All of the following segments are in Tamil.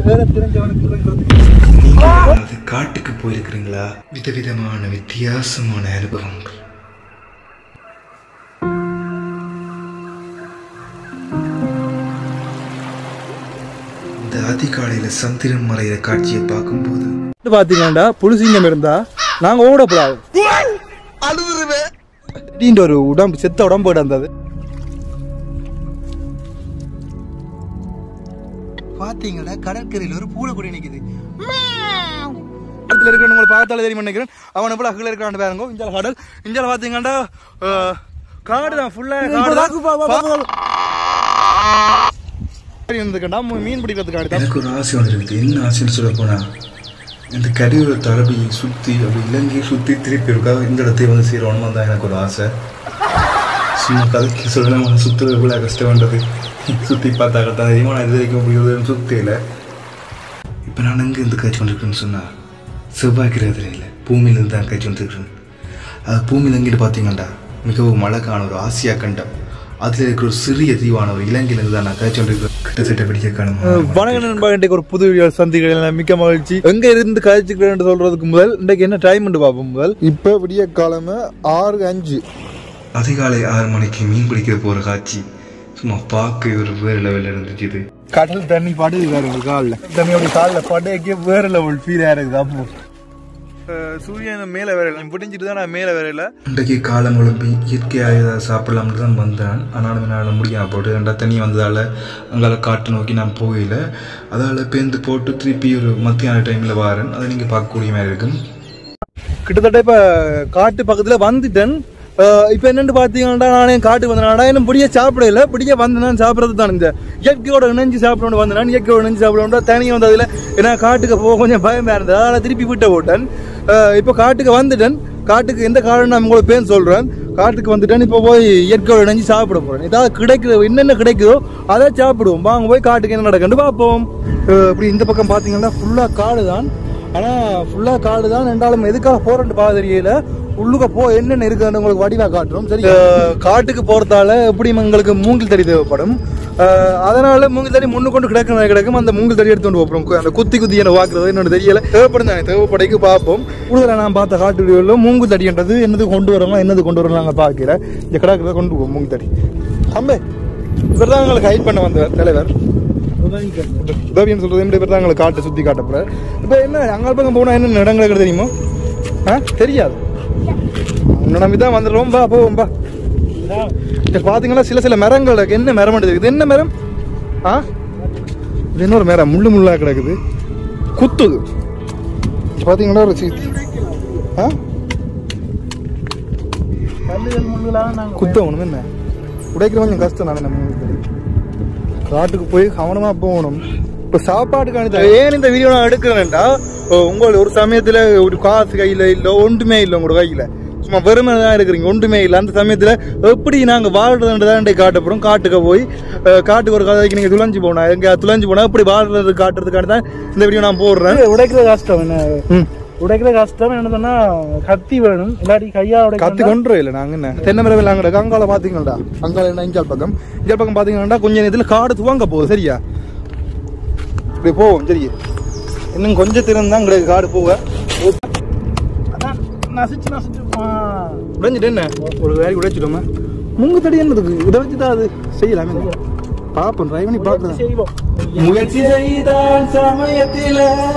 ஏற தெரிஞ்சவனுக்கு நீங்க காட்டுக்கு போயிருக்கிறீங்களா விதவிதமான வித்தியாசமான அனுபவங்கள் இந்த அதிகாலையில சந்திரன் மறையிற காட்சியை பார்க்கும்போது பாத்தீங்கன்னாடா புலிசிங்கம் இருந்தா நாங்க ஓடக்கூடாது அழுதுருவேன் ஒரு உடம்பு செத்த உடம்பு கிடந்தது பாத்தீங்களா கடற்கரையில் ஒரு பூனைக்குடி நிக்குது இடத்துல இருக்கிற உங்களுக்கு பார்த்தாலே தெரியும் நினைக்கிறேன் அவன் எப்படி அகல இருக்கான்னு பாருங்க இஞ்சால கடல் இஞ்சால பாத்தீங்கன்னா காடு தான் ஃபுல்லா இருந்துக்கண்டா மீன் பிடிக்கிறதுக்காண்டி தான் எனக்கு ஒரு ஆசை ஒன்று இருக்குது என்ன ஆசைன்னு சொல்ல போனா இந்த கரியோட தளபதியை சுற்றி அப்படி இலங்கையை சுற்றி திருப்பி இருக்கா இந்த இடத்தை வந்து சேரணும் தான் எனக்கு ஒரு ஆசை சும்மா கதைக்கு சொல்ல சுற்றுறது இவ்வளோ கஷ்டம்ன்றது சுற்றி பார்த்தாக்க தான் தெரியுமா நான் இது வரைக்கும் அப்படி சுற்றியில் இப்போ நான் எங்கே இருந்து காய்ச்சி கொண்டிருக்கேன்னு சொன்னால் செவ்வாய் கிரகத்தில் இல்லை பூமியிலேருந்து தான் காய்ச்சி கொண்டிருக்கிறேன் அது பூமியில் எங்கிட்டு பார்த்தீங்கன்னாடா மிகவும் அழகான ஒரு ஆசியா கண்டம் அதில் இருக்கிற ஒரு சிறிய தீவான ஒரு இலங்கையிலேருந்து தான் நான் காய்ச்சி கொண்டிருக்கிறேன் கிட்டத்தட்ட பிடிக்க காணும் வணக்கம் நண்பா இன்றைக்கு ஒரு புது வீடியோ சந்திக்கிறேன் மிக்க மகிழ்ச்சி எங்க இருந்து கழிச்சுக்கிறேன் சொல்றதுக்கு முதல் இன்றைக்கு என்ன டைம் பார்ப்போம் முதல் இப்ப விடிய காலமே ஆறு அஞ்சு அதிகாலை ஆறு மணிக்கு மீன் பிடிக்கிற போகிற காட்சி சும்மா பார்க்க ஒரு வேறு லெவலில் இருந்துச்சு இது கடல் தண்ணி படுது வேற காலில் தண்ணியோட காலில் படையக்கே வேற லெவல் ஃபீல் ஆயிருக்குது அப்போ சூரியன் மேலே வேற இல்லை பிடிஞ்சிட்டு தான் நான் மேலே வேற இல்லை இன்றைக்கு காலம் எழுப்பி இயற்கையாக ஏதாவது சாப்பிடலாம்னு தான் வந்தேன் ஆனாலும் என்னால் முடியாம போட்டு ரெண்டா தண்ணி வந்ததால் அங்களால் காட்டு நோக்கி நான் போகல அதால் பேந்து போட்டு திருப்பி ஒரு மத்தியான டைமில் வாரேன் அதை நீங்கள் பார்க்கக்கூடிய மாதிரி இருக்கும் கிட்டத்தட்ட இப்ப காட்டு பக்கத்துல வந்துட்டேன் அஹ் இப்ப என்னன்னு பாத்தீங்கன்னா நானே காட்டுக்கு வந்தேன் இன்னும் பிடிக்க சாப்பிடல பிடிக்க வந்தேன் சாப்பிடறது தான் இந்த இயற்கையோட இணைஞ்சு சாப்பிடணும் வந்தேன் இயற்கையோட இணைஞ்சு சாப்பிடணும் தனியாக வந்ததுல ஏன்னா காட்டுக்கு போக கொஞ்சம் பயமா இருந்தது அதனால திருப்பி விட்ட போட்டேன் அஹ் இப்ப காட்டுக்கு வந்துட்டேன் காட்டுக்கு எந்த காரணம் நான் உங்களுக்கு பேர் சொல்றேன் காட்டுக்கு வந்துட்டேன் இப்போ போய் இயற்கையோட இணைஞ்சு சாப்பிட போறேன் ஏதாவது கிடைக்குதோ என்னென்ன கிடைக்குதோ அதை சாப்பிடுவோம் வாங்க போய் காட்டுக்கு என்ன நடக்குன்னு பார்ப்போம் அஹ் இப்படி இந்த பக்கம் பாத்தீங்கன்னா ஃபுல்லா காடு தான் ஆனா ஃபுல்லா காடு தான் ரெண்டாலும் எதுக்காக போறேன்னு பார்க்க தெரியல உள்ளுக்க போ என்னென்ன இருக்குன்னு உங்களுக்கு வடிவா காட்டுறோம் சரி அஹ் காட்டுக்கு போறதால எப்படி எங்களுக்கு மூங்கில் தடி தேவைப்படும் அஹ் அதனால மூங்கில் தடி முன்னு கொண்டு கிடக்கும் கிடக்கும் அந்த மூங்கில் தடி எடுத்து கொண்டு போறோம் அந்த குத்தி குத்தி என்ன பாக்குறது என்னோட தெரியல தேவைப்படும் தானே தேவைப்படைக்கு பார்ப்போம் கூடுதலாக நான் பார்த்த காட்டு வீடியோவில் மூங்கில் தடின்றது என்னது கொண்டு வரலாம் என்னது கொண்டு வரலாம் நாங்கள் பார்க்கல இந்த கிடக்குறத கொண்டு போவோம் மூங்கில் தடி அம்பே இவர் தான் எங்களுக்கு ஹைட் பண்ண வந்தவர் தலைவர் உதவின்னு சொல்றது எப்படி பேர் தான் எங்களை காட்டு சுத்தி காட்டப்புற இப்போ என்ன அங்கே பக்கம் போனால் என்ன இடங்கள் இருக்கிறது தெரியுமா ஆ தெரியாது உன்னை நம்பி தான் வந்துடுறோம் பா போவோம் பா இப்போ பார்த்தீங்கன்னா சில சில மரங்கள் இருக்கு என்ன மரம் இருக்குது இது என்ன மரம் ஆ இது என்ன ஒரு மரம் முள்ளு முள்ளா கிடக்குது குத்துது இது பார்த்தீங்கன்னா ஒரு சி- ஆ குத்த ஒண்ணுமே என்ன உடைக்கிற கொஞ்சம் கஷ்டம் தானே நம்ம காட்டுக்கு போய் கவனமா போகணும் இப்ப சாப்பாட்டுக்கான ஏன் இந்த வீடியோ நான் எடுக்கிறேன்டா உங்கள் ஒரு சமயத்துல ஒரு காசு கையில இல்ல ஒன்றுமே இல்லை உங்களோட கையில சும்மா வெறுமை தான் இருக்கிறீங்க ஒன்றுமே இல்லை அந்த சமயத்துல எப்படி நாங்க வாழ்றதுன்றதான் காட்டப்படும் காட்டுக்கு போய் அஹ், காட்டுக்கு ஒரு கதைக்கு நீங்க துளைஞ்சு போனா எங்க துளைஞ்சு போனா எப்படி வாழ்றது காட்டுறதுக்கான தான் இந்த வீடியோ நான் போடுறேன் உடைக்கிற கஷ்டம் என்ன ம். உடைக்கிற கஷ்டம் என்ன சொன்னா கத்தி வேணும் இல்லாட்டி கையா உடைக்க கத்து கொண்டு இல்லை நாங்க என்ன தென்னை மரம் நாங்க அங்கால பாத்தீங்களா அங்கால என்ன இஞ்சால் பக்கம் இஞ்சால் பக்கம் பாத்தீங்கன்னா கொஞ்சம் இதுல காடு துவங்க போகுது சரியா இப்படி போவோம் சரி இன்னும் கொஞ்சம் திறன் தான் கிடையாது காடு போக அதான் நசிச்சு நசிச்சு ஆ. உடைஞ்சிட்டு என்ன ஒரு வேலை உடைச்சிட்டோமா முங்கு தடி என்னதுக்கு இதை வச்சு தான் அது செய்யலாமே பாப்போம் ட்ரை பண்ணி பார்க்கலாம் செய்வோம் முயற்சி செய்தால் சமயத்தில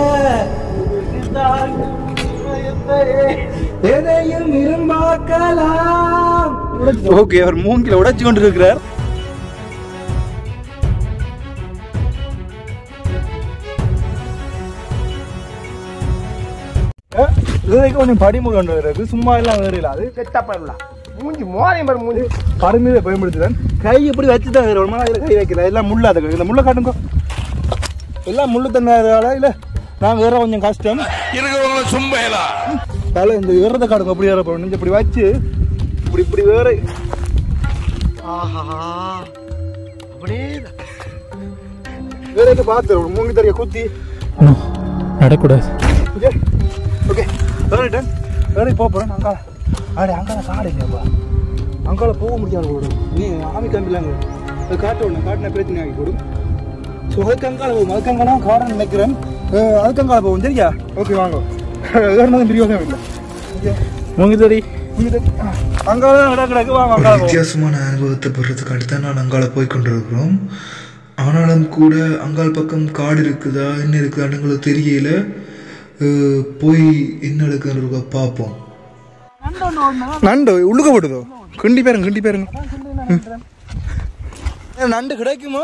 எதையும் விரும்பாக்கலாம் ஓகே அவர் மூங்கில உடைச்சு கொண்டு இருக்கிறார் இதுக்கு கொஞ்சம் படிமுறை கொண்டு வருது சும்மா எல்லாம் வேறு இல்லை அது செத்தப்படலாம் மூஞ்சி மோரையும் பாரு மூஞ்சி பருமையை பயன்படுத்துறேன் கை எப்படி வச்சு தான் ரொம்ப நாள் கை வைக்கல எல்லாம் முள்ளாத கிடக்கு. இந்த முள்ளை காட்டுங்க எல்லாம் முள்ளு தங்காததால இல்ல நான் வேற கொஞ்சம் கஷ்டம் இருக்கிறவங்கள சும்பையலா தலை இந்த விரத காடுங்க அப்படி வேற போகணும் இப்படி வச்சு இப்படி இப்படி வேற ஆஹா அப்படியே வேற எங்க பார்த்து ஒரு மூங்கி தறிய குத்தி நடக்கூடாது ஓகே ஓகே வேறிட்டன் வேற போக போறேன் அங்கால அடே அங்கால காடு இல்லையாப்பா அங்கால போக முடியாது போடும் நீ ஆமி கம்பிலாங்க அது காட்ட ஒன்று காட்டின பிரச்சனை ஆகி போடும் ஸோ அதுக்கங்கால போகும் அதுக்கங்கால காடன் நினைக்கிறேன் அஹ் அதுக்கங்கால போகும் சரியா ஓகே வாங்க வேறு மாதிரி பிரியோகம் இல்லை மூங்கி தடி அங்கால கிடக்கு கிடக்கு வாங்க அங்கால போவோம் வித்தியாசமான அனுபவத்தை பெறதுக்கு அடுத்து நான் அங்கால போய் கொண்டிருக்கிறோம் ஆனாலும் கூட அங்கால் பக்கம் காடு இருக்குதா என்ன இருக்குதான்னு எங்களுக்கு தெரியல அஹ் போய் என்ன இருக்குன்னு பார்ப்போம் நண்டு உள்ளுக்க போட்டுதோ கிண்டி பாருங்க கிண்டி பாருங்க ம். ஏ, நண்டு கிடைக்குமோ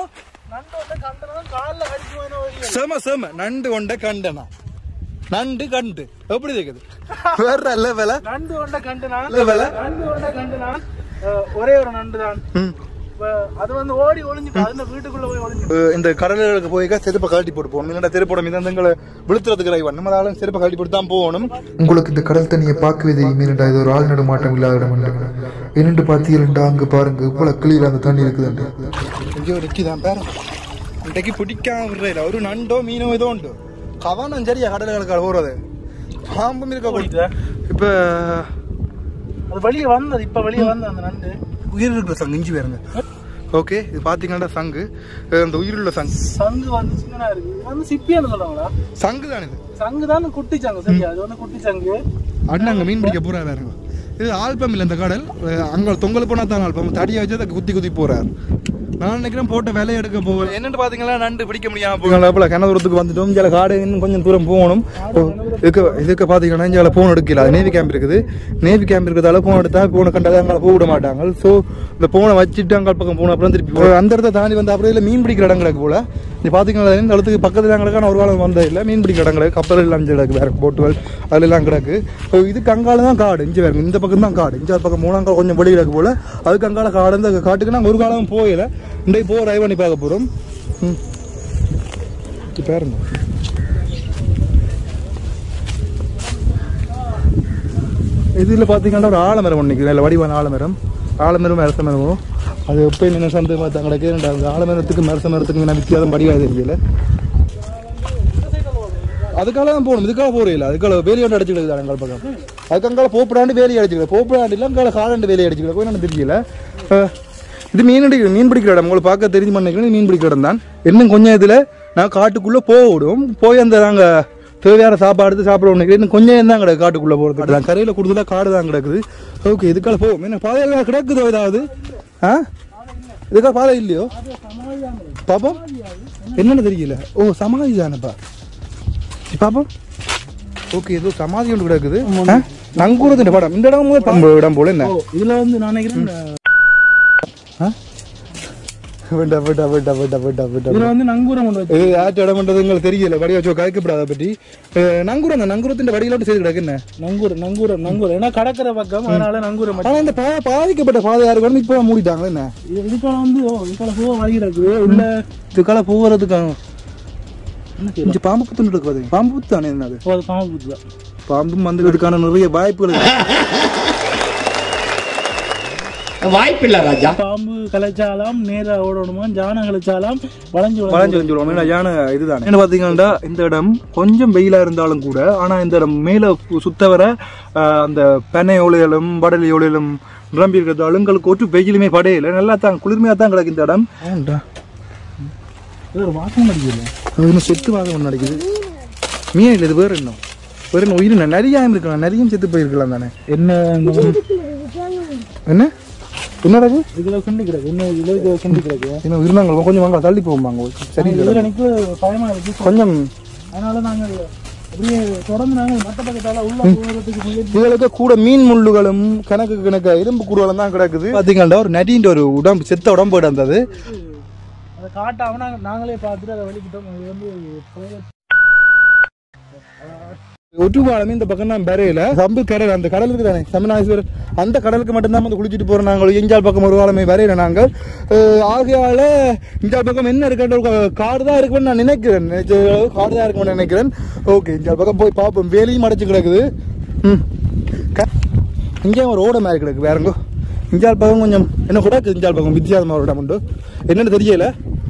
செம செம நண்டு கொண்ட கண்டனா நண்டு கண்டு எப்படி இருக்குது வேற லெவல நண்டு கொண்ட கண்டு நான் லெவல நண்டு கொண்ட கண்டு நான் அஹ், ஒரே ஒரு நண்டு தான் ம் இப்ப அது வந்து ஓடி ஒளிஞ்சுட்டு அது வீட்டுக்குள்ள போய் ஒளிஞ்சு அஹ் இந்த கடலுக்கு போய்க்கா செருப்பை கழட்டி போட்டு போகணும் இல்லைன்னா செருப்போட மிதந்தங்களை விழுத்துறதுக்கு ரைவன் நம்ம ஆளும் செருப்பை கழட்டி போட்டு தான் போகணும் உங்களுக்கு இந்த கடல் தண்ணியை பார்க்கவே தெரியுமேடா இது ஒரு ஆள் நடுமாட்டம் இல்லாத இடம் என்னென்று பார்த்தீங்கன்னா அங்கே பாருங்க இவ்வளோ கிளியில் அந்த தண்ணி இருக்குதுண்டு எங்கேயோ நிற்கிதான் பேர இன்றைக்கு பிடிக்காம விடுறேன் ஒரு நண்டோ மீனோ ஏதோ உண்டு கவனம் சரியா கடலுக்கு போறது பாம்பும் இருக்க போயிட்டு இப்ப அது வெளியே வந்தது இப்ப வெளியே வந்தது அந்த நண்டு உயிர் இருக்கிற சங்கு இஞ்சி பாருங்க ஓகே இது பாத்தீங்கன்னா சங்கு அஹ் அந்த உயிருள்ள சங்கு சங்கு வந்து சின்னதா இருக்கு இது வந்து சிப்பியான்னு சொல்றாங்களா சங்கு தான் இது சங்கு தான் குட்டி சங்கு சரியா அது வந்து குட்டி சங்கு அண்ணன் அங்கே மீன் பிடிக்க போறாரு பாருங்க இது ஆல்பம் இல்லை இந்த கடல் அஹ் அங்க தொங்கல் போனா தான் ஆல்பம் தடியை வச்சு அதை குத்தி குத்தி போறாரு நான் நினைக்கிறேன் போட்ட வேலையை எடுக்க போகல என்னன்னு பாத்தீங்களா நண்டு பிடிக்க முடியாம போகல அப்பல கிணதுரத்துக்கு வந்துட்டோம் இங்கே காடு இன்னும் கொஞ்சம் தூரம் போகணும் ஓ, இதுக்கு இதுக்கு பாத்தீங்கன்னா இங்கே போன் எடுக்கல அது நேவி கேம்ப் இருக்குது நேவி கேம்ப் இருக்கிறதால போன் எடுத்தா போனை கண்டாத அங்கே போக விட மாட்டாங்க ஸோ இந்த போனை வச்சுட்டு அங்கே பக்கம் போன அப்புறம் திருப்பி போ- அந்த இடத்த தாண்டி வந்து அப்புறம் இல்லை மீன் பிடிக்கிற இடம் கிடக்கு போல நீ பாத்தீங்களா இந்த இடத்துக்கு பக்கத்துல கிடக்கான ஒரு காலம் வந்தது இல்லை மீன் பிடிக்கிற இடம் கிடக்கு கப்பல் எல்லாம் கிடக்கு வேற போட்டுகள் அதுல எல்லாம் கிடக்கு So, இதுக்கு அங்கால தான் காடு இஞ்சி வேறு இந்த பக்கம் தான் காடு இஞ்சி பக்கம் மூணாங்கால் கொஞ்சம் வெளியில் இருக்கு போல அதுக்கு அங்கால காடு இந்த காட்டுக்கு நாங்கள் ஒரு காலம் போயில இன்றைக்கு போக ரைவ் பண்ணி பார்க்க போகிறோம் ம் இது பாருங்க இதில் பார்த்தீங்கன்னா ஒரு ஆலமரம் ஒன்று நிற்குது இல்லை வடிவான ஆலமரம் ஆலமரம் அரச மரமும் அது எப்போ என்ன சந்தை பார்த்தா கிடக்கு அந்த ஆலமரத்துக்கு மரச மரத்துக்கு என்ன வித்தியாசம் வடிவாக தெரியல அதுக்காக தான் போகணும் இதுக்காக போறீங்களா அதுக்காக வேலையோட அடிச்சுக்கிட்டு அங்கால பக்கம் அதுக்கு அங்கால போப்படாண்டு வேலையை அடிச்சுக்கிட்டு போப்படாண்டு இல்லை அங்கால காலாண்டு வேலையை அடிச்சுக்கிட்டு போய் எனக்கு தெரியல அஹ், இது மீன் அடி மீன் பிடிக்கிற இடம் உங்களுக்கு பார்க்க தெரிஞ்சு பண்ணிக்கிறேன் மீன் பிடிக்கிற இடம் தான் இன்னும் கொஞ்சம் இதில் நான் காட்டுக்குள்ளே போவிடும் போய் அந்த நாங்கள் தேவையான சாப்பாடு எடுத்து சாப்பிட ஒன்று இன்னும் கொஞ்சம் தான் கிடக்கு காட்டுக்குள்ளே போகிறது தான் கரையில் கூடுதலாக காடு தான் கிடக்குது ஓகே இதுக்கால போவோம் என்ன பாதையெல்லாம் கிடக்குதோ ஏதாவது ஆ இதுக்காக பாதை இல்லையோ பாப்போம் என்னன்னு தெரியல ஓ சமாதி தானப்பா பாப்போம் ஓகே ஏதோ சமாதி ஒன்று கிடக்குது ஆ? நங்கூரத்தின் படம் இந்த இடம் முதல் பம்பு இடம் போல என்ன ஓ இதுல வந்து நான் நினைக்கிறேன் ஆ? வேண்டா வேண்டா வேண்டா வேண்டா வேண்டா வேண்டா இதுல வந்து நங்கூரம் கொண்டு வச்சு இது ஆட்டு இடம்ன்றது உங்களுக்கு தெரியல வடி வச்சு கதைக்கப்படாத பற்றி அஹ், நங்கூரம் தான் நங்கூரத்தின் வடிகளோட்டு செய்து கிடக்கு என்ன நங்கூரம் நங்கூரம் நங்கூரம் ஏன்னா கடற்கரை பக்கம் அதனால நங்கூரம் மட்டும் ஆனா இந்த பா பாதிக்கப்பட்ட பாதை யாருக்கு வந்து இப்போ மூடிட்டாங்க என்ன இது இதுக்கால வந்து ஓ இதுக்கால போக வழி இருக்கு உள்ள இதுக்கால போகிறதுக்கு இங்க பாம்பு புத்து இருக்குது பாம்பு புத்து தானே என்னது ஓ, அது பாம்பு புத்து தான் பாம்பும் வந்துக்கிறதுக்கான நிறைய வாய்ப்புகள் இருக்கு. வாய்ப்பில்லை ராஜா பாம்பு கலைச்சாலாம் நேரா ஓடணுமா ஜானம் கலைச்சாலாம் வளைஞ்சு வளைஞ்சு வந்து சொல்லுவோம் ஏன்னா யானை இதுதானே என்ன பாத்தீங்கன்னா இந்த இடம் கொஞ்சம் வெயிலா இருந்தாலும் கூட ஆனா இந்த இடம் மேல சுத்த வர ஆஹ், அந்த பெனை ஒளியலும் வடலி ஒளியலும் நிரம்பி இருக்கிறது அழுங்களுக்கு ஒட்டு வெயிலுமே படையில நல்லா தான் குளிர்மையா தான் கிடக்கு இந்த இடம் இது ஒரு வாசம் அடிக்கல அது இன்னும் செத்து வாங்க ஒன்று நடக்குது மீன் இல்லை இது வேற இன்னும் வேற என்ன உயிர் நிறைய இருக்கலாம் நிறைய செத்து போயிருக்கலாம் தானே என்ன என்ன என்னடா இது இதுல கிண்டி கிடக்கு என்ன இதுல இது கிண்டி கிடக்கு என்ன இருந்தாங்க கொஞ்சம் வாங்க தள்ளி போவாங்க சரி இதுல எனக்கு பயமா இருக்கு கொஞ்சம் அதனால நாங்கள் அப்படியே தொடர்ந்து நாங்கள் மற்ற பக்கத்தால உள்ள போகிறதுக்கு முயற்சி இதுகளுக்கு கூட மீன் முள்ளுகளும் கணக்கு கணக்கு இரும்பு குருவலம் தான் கிடக்குது பாத்தீங்கன்னா ஒரு நடின்ற ஒரு உடம்பு செத்த உடம்பு இருந்தது அதை காட்டாம நாங்கள் நாங்களே பார்த்துட்டு அதை வெளிக்கிட்டோம் அது வந்து புயல் ஒட்டுவாளமே இந்த பக்கம் தான் பெறையில சம்பு கடல் அந்த கடல் இருக்குதானே சமநாசீஸ்வரர் அந்த கடலுக்கு மட்டும்தான் வந்து குளிச்சுட்டு போறோம் நாங்கள் எஞ்சால் பக்கம் ஒரு வாழமே வரையில நாங்கள் அஹ், ஆகையால இஞ்சால் பக்கம் என்ன இருக்குன்ற ஒரு காடு தான் இருக்குன்னு நான் நினைக்கிறேன் நினைச்ச அளவு காடு தான் இருக்கும்னு நினைக்கிறேன் ஓகே இஞ்சால் பக்கம் போய் பார்ப்போம் வேலையும் அடைச்சு கிடக்குது ம் க- இங்கேயும் ஒரு ஓட மாதிரி கிடக்கு வேறங்கோ இஞ்சால் பக்கம் கொஞ்சம் என்ன கூட இருக்கு இஞ்சால் பக்கம் வித்தியாசமாக ஒரு இடம் உண்டு என்னன்னு தெரியல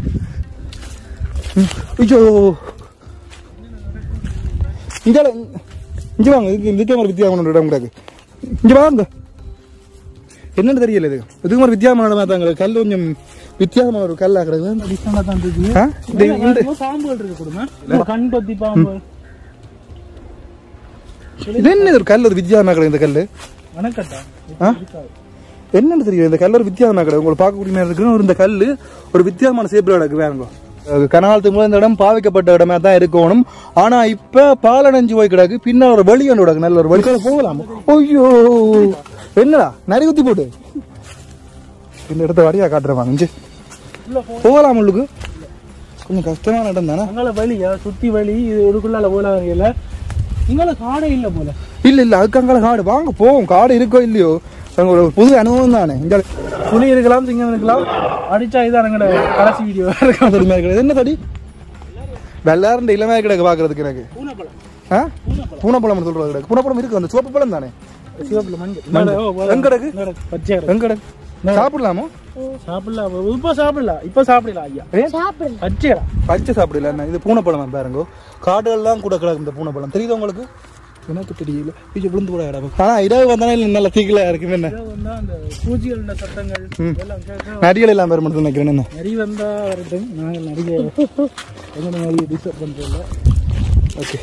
ம், ஐயோ இங்க இங்க வாங்க இதுக்கு இதுக்கே ஒரு வித்தியாசமான இடம் கிடக்கு இங்க வாங்க என்னன்னு தெரியல இது இதுக்கு ஒரு வித்தியாசமான இடமா தாங்க கல் கொஞ்சம் வித்தியாசமான ஒரு கல்லா கிடக்குது டிஃப்ரெண்டா தான் இருக்கு ஆ? இது இந்த என்னமோ பாம்புகள் இருக்கு கொடுங்க கண் கொத்தி பாம்பு இது என்ன ஒரு கல் ஒரு வித்தியாசமா கிடக்கு இந்த கல்லு வணக்கட்டா ஆ? என்னன்னு தெரியும் இந்த கல் ஒரு வித்தியாசமா கிடக்கு உங்களுக்கு பார்க்கக்கூடிய இருக்கு ஒரு இந்த கல்லு ஒரு வித்தியாசமான சேப்பில் கிடக்கு வேணுங்க கனாலத்துக்கு முதல் இந்த இடம் பாவிக்கப்பட்ட இடமா தான் இருக்கணும் ஆனா இப்ப பாலடைஞ்சு போய் கிடக்கு பின்னால் ஒரு வழி ஒன்று கிடக்கு நல்ல ஒரு வழி போகலாம் ஐயோ என்னடா நரி குத்தி போட்டு இந்த இடத்த வழியா காட்டுறவாங்க இஞ்சி போகலாம் உள்ளுக்கு கொஞ்சம் கஷ்டமான இடம் தானே அங்கால வழியா சுத்தி வழி இது இதுக்குள்ளால போல இல்ல இங்கால காடே இல்ல போல இல்ல இல்ல அதுக்கு அங்கால காடு வாங்க போவோம் காடு இருக்கோ இல்லையோ அங்க ஒரு புது அனுபவம் தானே இந்த புலி இருக்கலாம் சிங்கம் இருக்கலாம் அடிச்சா இதான் எங்கட கடைசி வீடியோ இருக்கும் தடி மாதிரி கிடக்கு என்ன தடி வெள்ளாரண்ட இளமையா கிடக்கு பாக்குறதுக்கு எனக்கு பூனைப்பழம் ஆ பூனைப்பழம் சொல்றது கிடக்கு பூனைப்பழம் இருக்கு அந்த சிவப்பு பழம் தானே சிவப்புல மஞ்சள் மஞ்சள். இந்தாடா, ஓ, போதும். எங்க கிடக்கு? இந்தாடா, பச்சையா கிடக்கு. எங்க கிடக்கு சாப்பிடலாமோ சாப்பிடலாம் இப்ப சாப்பிடலாம் இப்ப சாப்பிடலாம் ஐயா ஏன் பச்சைடா பச்சை சாப்பிடல என்ன இது பூனைப்பழம் பாருங்க காடுகள்லாம் கூட கிடக்கு இந்த பூனைப்பழம் தெரியுது உங்களுக்கு எனக்கு தெரியல இது விழுந்து கூட இடம் ஆனா இரவு வந்தானே இல்ல நல்ல தீக்கலா இருக்கு என்ன இது வந்து அந்த பூச்சிகளோட சத்தங்கள் எல்லாம் கேட்க நரிகள் எல்லாம் பேர் மட்டும் நினைக்கிறேன் என்ன நரி வந்தா வரட்டும் நாங்கள் நிறைய எங்களை நிறைய டிஸ்டர்ப் பண்றதில்ல ஓகே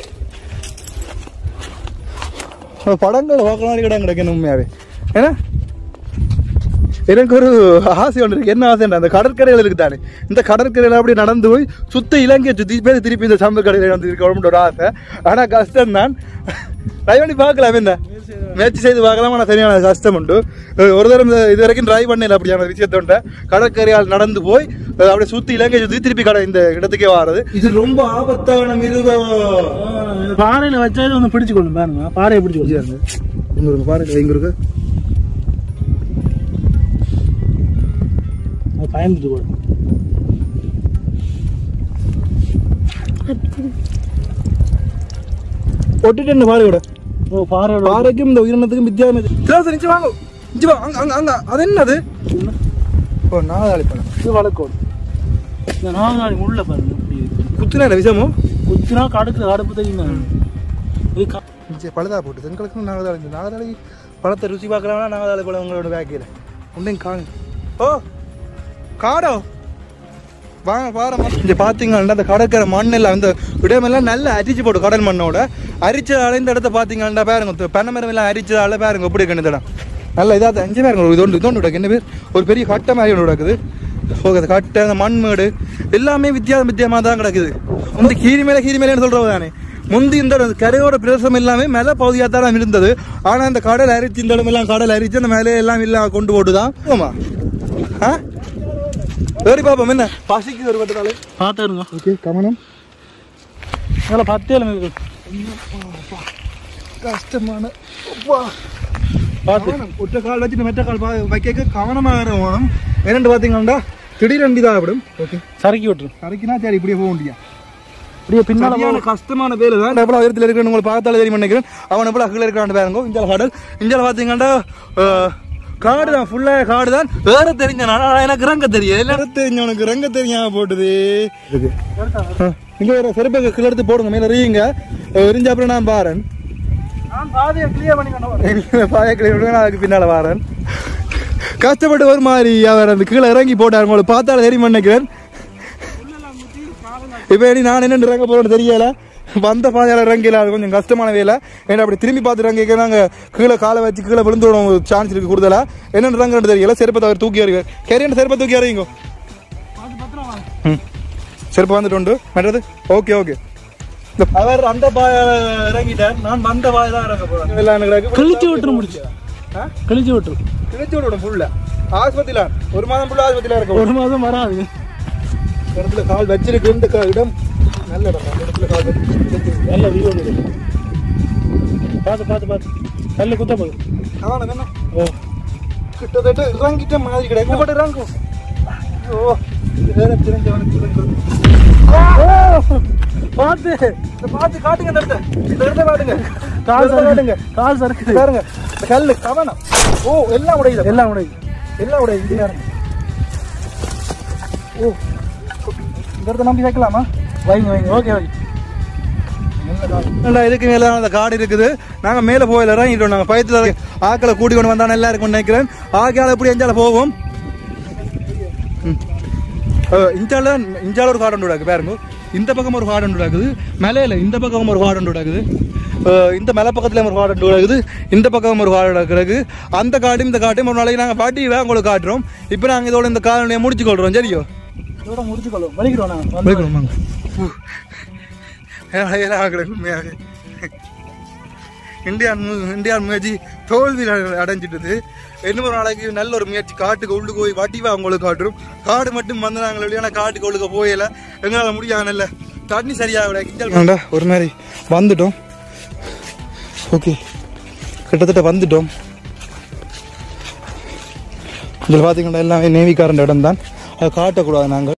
படங்கள் பார்க்கலாம் இடம் கிடைக்கணும் உண்மையாவே ஏன்னா எனக்கு ஒரு ஆசை ஒன்று இருக்கு என்ன ஆசைண்டா அந்த கடற்கரைகள் இருக்கு தானே இந்த கடற்கரையில் அப்படி நடந்து போய் சுத்த இலங்கையை சுற்றி பேர் திருப்பி இந்த சம்பர் கடையில் வந்து இருக்கணும்னு ஒரு ஆசை ஆனால் கஷ்டம் தான் ட்ரை பண்ணி பார்க்கலாம் என்ன முயற்சி செய்து பார்க்கலாம் ஆனால் சரியான கஷ்டம் உண்டு அஹ் ஒரு தரம் இந்த- இது வரைக்கும் ட்ரை பண்ணல அப்படியான விஷயத்தோட கடற்கரையால் நடந்து போய் அஹ் அப்படியே சுத்தி இலங்கை சுற்றி திருப்பி கடை இந்த இடத்துக்கே வர்றது இது ரொம்ப ஆபத்தான மிருகம் பாறையில வச்சா இது வந்து பிடிச்சு கொள்ளும் பாருங்க பாறையை பிடிச்சு கொள்ளும் இங்க ஒரு பாருங்க இங்க இருக்கு அது பயந்துட்டு கொள்ளும் ஒட்டிட்டு என்ன பாரு கூட ஓ பாறையோட பாறைக்கும் இந்த உயிரினத்துக்கும் வித்தியாசம் இது. திராசு நிச்சு வாங்க நிச்சு வா அங்க அங்க அங்க அது என்னது ஓ நாகாளி பழம் இது வழக்கோடு இந்த நாகநாடி உள்ள பாருங்க எப்படி இருக்கு. குத்துனா என்ன விஷயமோ குத்தினா கடுக்கு அடுப்பு தெரியுமா இது க- நிச்சயம் பழுதா போட்டு தென்கிழக்கு நாகதாளி இந்த நாகதாளி பழத்தை ருசி பார்க்கலாம்னா நாகதாளி பழம் உங்களோட பேக்கையில் உண்டையும் காணு ஓ காடோ வாங்க பாருங்க இங்க பாத்தீங்கன்னா அந்த கடற்கரை மண்ணெல்லாம் இந்த இடமெல்லாம் நல்லா அரிச்சு போட்டு கடல் மண்ணோட அரிச்சதால இந்த இடத்த பாத்தீங்கன்னா பாருங்க பனை மரம் எல்லாம் அரிச்சதால பாருங்க எப்படி இருக்கு இந்த இடம் நல்ல இதாக அஞ்சு பேருங்க இது ஒன்று இதோண்டு கிடக்கு என்ன பேர் ஒரு பெரிய கட்டை மாதிரி ஒன்று கிடக்குது ஓகே அந்த கட்டை அந்த மண்மேடு எல்லாமே வித்தியாசம் வித்தியாசமாக தான் கிடக்குது வந்து கீரி மேலே கீரி மேலேன்னு சொல்றது தானே முந்தி இந்த கரையோர பிரதேசம் எல்லாமே மேலே பகுதியாக தான் இருந்தது ஆனால் இந்த கடல் அரிச்சு இந்த இடம் எல்லாம் கடல் அரிச்சு அந்த மேலே எல்லாம் இல்ல கொண்டு போட்டுதான் ஆமா ஆ சரி பாப்போம் என்ன பசிக்கு ஒரு பட்டு பார்த்துருங்க ஓகே கவனம் அதில் பத்து ஏழு இருக்கு கஷ்டமான அப்பா. பார்த்து கவனம். ஒற்ற கால் வச்சுட்டு மெட்ட கால் பா- வைக்க கவனமாக இருக்கணும் இரண்டு பார்த்தீங்கன்னா திடீரெண்டு இதாகிடும் ஓகே சரக்கி விட்டுரும் கரைக்குனா சரி இப்படியே போக முடியும் இப்படியே பின்னால சரியான கஷ்டமான பேரு தான் எவ்வளோ உயரத்தில் இருக்கிற உங்களுக்கு பார்த்தாலே தெரியும் நினைக்கிறேன் அவன் எவ்வளோ அகல இருக்கிறான் பாருங்க இந்த கடல் இந்த பார்த்தீங்கன்னா அஹ், காடு தான் ஃபுல்லாக காடு தான் வேற தெரிஞ்ச எனக்கு இறங்க தெரியும் எல்லாரும் தெரிஞ்ச உனக்கு இறங்க தெரியாம போட்டுது இங்க ஒரு செருப்பை கீழே எடுத்து போடுங்க மேல எறியுங்க எரிஞ்ச அப்புறம் நான் பாரேன் நான் பாதையை கிளியர் பண்ணி கொண்டு பாயக்கிளை நான் அதுக்கு பின்னால வாரேன் கஷ்டப்பட்டு ஒரு மாதிரி அவர் அந்த கீழே இறங்கி போட்டார் உங்களுக்கு பார்த்தாலும் தெரியும் நினைக்கிறேன் இப்போ இனி நான் என்ன இறங்க போறேன்னு தெரியல வந்த பாதையால இறங்கல அது கொஞ்சம் கஷ்டமான வேலை ஏன்னா அப்படி திரும்பி பார்த்து இறங்கிக்க நாங்கள் கீழே காலை வச்சு கீழே விழுந்து விடும் சான்ஸ் இருக்கு கூடுதலா என்ன இறங்குறது தெரியல செருப்பை அவர் தூக்கி அறிவு கேரியன் செருப்பை தூக்கி அறிவிங்க ம் செருப்பு வந்துட்டு உண்டு மற்றது ஓகே ஓகே அவர் அந்த பாய இறங்கிட்டார் நான் வந்த பாய தான் இறங்க போறேன் எல்லாம் எனக்கு கிழிச்சு விட்டுரும் முடிச்சு ஆ? கிழிச்சு விட்டுரும் கிழிச்சு விடணும் ஃபுல்ல ஆஸ்பத்திரியில ஒரு மாதம் ஃபுல்லா ஆஸ்பத்திரியில இருக்க ஒரு மாதம் வராது இடத்துல கால் வச்சிருக்கு இந்த கா- இடம் நல்ல இடம் அந்த இடத்துல கால் வச்சிருக்கு நல்ல வியூ பார்த்து பார்த்து பார்த்து கல்லு குத்த போகுது அவன என்ன ஓ கிட்டத்தட்ட இறங்கிட்ட மாதிரி கிடையாது எங்க போட்டு இறங்கும் ஓ இது வேற தெரிஞ்சவனுக்கு இறங்கும். பார்த்து இதை பார்த்து காட்டுங்க இந்த இடத்த இந்த இடத்த காட்டுங்க கால் இந்த இடத்த காட்டுங்க சறுக்குது கால் சறுக்குது பாருங்க இந்த கல்லு கவனம் ஓ எல்லாம் உடையுது எல்லாம் உடையுது எல்லாம் உடையுது இங்க பாருங்க. ஓ இந்த இடத்த நம்பி வைக்கலாமா வைங்க வைங்க ஓகே வைங்க நல்லா இதுக்கு மேல அந்த காடு இருக்குது நாங்க மேல போயில இறங்கிட்டோம் நாங்க பயத்துல ஆக்களை கூட்டி கொண்டு வந்தா நல்லா இருக்கும்னு நினைக்கிறேன் ஆக்கையால எப்படி எஞ்சால போவோம் ம். இஞ்சால இஞ்சால ஒரு காடு ஒன்று கிடக்கு பாருங்க இந்த பக்கம் ஒரு காடு ஒன்று கிடக்குது மலையில இந்த பக்கம் ஒரு காடு ஒன்று கிடக்குது அஹ் இந்த மலை பக்கத்துல ஒரு காடு ஒன்று கிடக்குது இந்த பக்கம் ஒரு காடு கிடக்கு அந்த காடும் இந்த காட்டும் ஒரு நாளைக்கு நாங்கள் பாட்டி உங்களுக்கு காட்டுறோம் இப்போ நாங்கள் இதோட இந்த காலனியை முடிச்சு கொள்றோம் சரியோ இதோட முடிச்சுக்கொள்ளும் வலிக்கிறோம் நாங்கள் போய்க்கணும் வாங்க ஆகலை உண்மையாக இந்தியா மு- இந்தியா முயற்சி தோல்வி அட- அடைஞ்சிட்டது இன்னும் ஒரு நாளைக்கு நல்ல ஒரு முயற்சி காட்டுக்கு உள்ளு போய் வட்டிவா அவங்களுக்கு காட்டுறோம் காடு மட்டும் வந்து நாங்கள் இல்லையா காட்டுக்கு உள்ளுக்க போயல எங்களால் முடியாதுல்ல தண்ணி சரியாக ஒரு மாதிரி வந்துட்டோம் ஓகே கிட்டத்தட்ட வந்துட்டோம் இதில் பார்த்தீங்கன்னா எல்லாமே நேவிக்காரன் இடம் தான் அதை காட்டக்கூடாது நாங்கள்